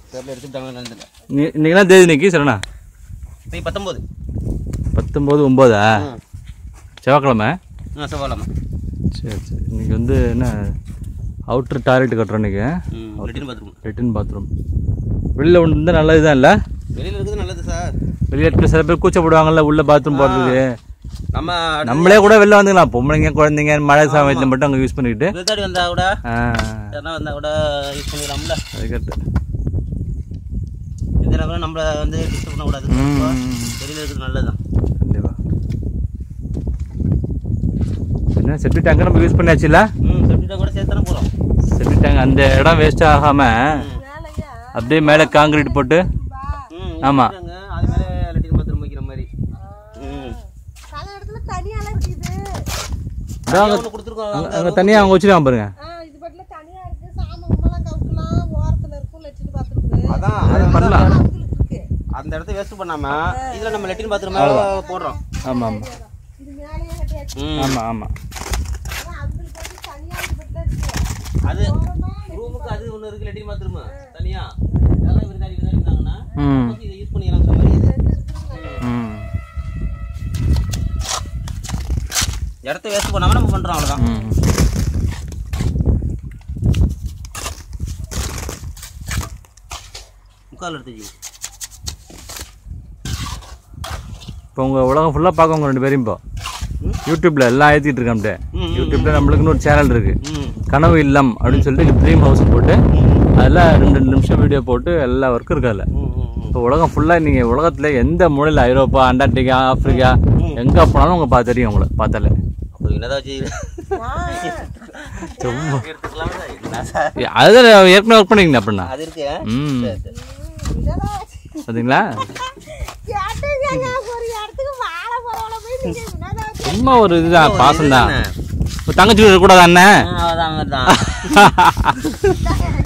தெரியல எடுத்துட்டாங்க நினைச்சிட்டேன் நீ இன்னைக்கு தேதி இன்னைக்கு சரணா இப்போ பத்தொம்போது பத்தொம்போது ஒம்போதா செவ்வாய்க்கிழமை ஆ செவ்வாழாமா சரி சரி இன்னைக்கு வந்து என்ன அவுட்ரு டாய்லெட் கட்டுறோம் இன்னைக்கு ம் லெட்டின் பாத்ரூம் லெட்டின் பாத்ரூம் வெளியில் ஒன்று இருந்தால் நல்லது தான் இல்லை வெளியில் இருக்குது நல்லது சார் வெளியே இருக்கிற சில பேர் கூச்சப்படுவாங்கல்ல உள்ள பாத்ரூம் போடுறதுக்கு நம்ம நம்மளே கூட வெளில வந்துக்கலாம் பொம்பளைங்க குழந்தைங்க மழை சமயத்தில் மட்டும் அங்கே யூஸ் பண்ணிக்கிட்டு விருத்தாடி வந்தா கூட ஆ யாருன்னா வந்தா கூட யூஸ் பண்ணிக்கலாம்ல அது கரெக்டு எந்த நேரம் நம்மள வந்து டிஸ்டர்ப் பண்ணக்கூடாது ம். வெளியில் இருக்கிறது நல்லதுதான் கண்டிப்பா என்ன செப்டி டேங்க் நம்ம யூஸ் பண்ணியாச்சுல ம் செப்டிட்டா கூட சேர்த்து தானே போகிறோம் செப்டி டேங்க் அந்த இடம் வேஸ்ட் ஆகாம அப்படியே மேலே காங்கிரீட் போட்டு ம் ஆமா. இருக்குங்க. அது மேலே லெட்டின் பாத்ரூம் வைக்கிற மாதிரி ம் பல இடத்துல தனியாலாம் இருக்குது அங்க ஒன்று கொடுத்துருக்கோம் அங்க- அங்க தனியாக அவங்க வச்சுருக்காங்க பாருங்க ஆ இது பட்டில தனியா இருக்கு சாமம் கும்பலாம் கவுக்கலாம் ஓரத்துல இருக்கும் லெட்டின் பாத்ரூம் அதான் அது பண்ணலாம் இருக்கு அந்த இடத்த வேஸ்ட் பண்ணாம இதுல நம்ம லெட்டின் பாத்ரூம் போடுறோம் ஆமாம் ஆமாம் இது மேலேயே கட்டியாச்சு ம். ஆமாம் ஆமாம் ஆனா அவங்களுக்கு வந்து தனியா இது பட்டில இருக்கு அது ரூமுக்கு அது ஒண்ணு இருக்கு லெட்டின் பாத்ரூம் தனியா அதெல்லாம் விருந்தாடி விருந்தாடி இருந்தாங்கன்னா ம் வந்து இதை யூஸ் பண்ணிக்கலாங்கிற மாதிரி இது. ம் இடத்த வேஸ்ட் பண்ணாம நம்ம பண்றோம் அவ்வளவுதான் ம் முக்கால் எடுத்துச்சு இப்போ உங்கள் உலகம் ஃபுல்லாக பார்க்கவங்க ரெண்டு பேரும் இப்போ யூடியூப்பில் எல்லாம் ஏற்றிட்டு இருக்கான்ட்டு ம், யூடியூப்பில் நம்மளுக்குன்னு ஒரு சேனல் இருக்குது ம் கனவு இல்லம் அப்படின்னு சொல்லிட்டு ட்ரீம் ஹவுஸ் போட்டு அதில் ரெண்டு ரெண்டு நிமிஷம் வீடியோ போட்டு எல்லா ஒர்க்கும் இருக்கு அதில் ம், ம், ம். இப்போ உலகம் ஃபுல்லாக நீங்கள் உலகத்தில் எந்த மூலையில் ஐரோப்பா அண்டார்டிகா ஆப்பிரிக்கா எங்கே போனாலும் உங்க பார்த்து தெரியும் உங்களை பார்த்தாலே அப்புறம் என்னதான் வச்சு சும்மா எடுத்துக்கலாம் என்ன சார் ஏ, அதுதான் ஏற்கனவே ஒர்க் பண்ணிங்க அப்படின்னா அது இருக்கு ம் சரி, சரி. இதெல்லாம் வச்சு பார்த்தீங்களா கேட்டீங்க ஒரு இடத்துக்கு வாழை போறவள போய் நீங்க என்னதான் சும்மா ஒரு இதுதான் பாசம் தான் இப்போ தங்கச்சி இருக்கக்கூடாது அண்ணன் ஆ, அதான் அதான்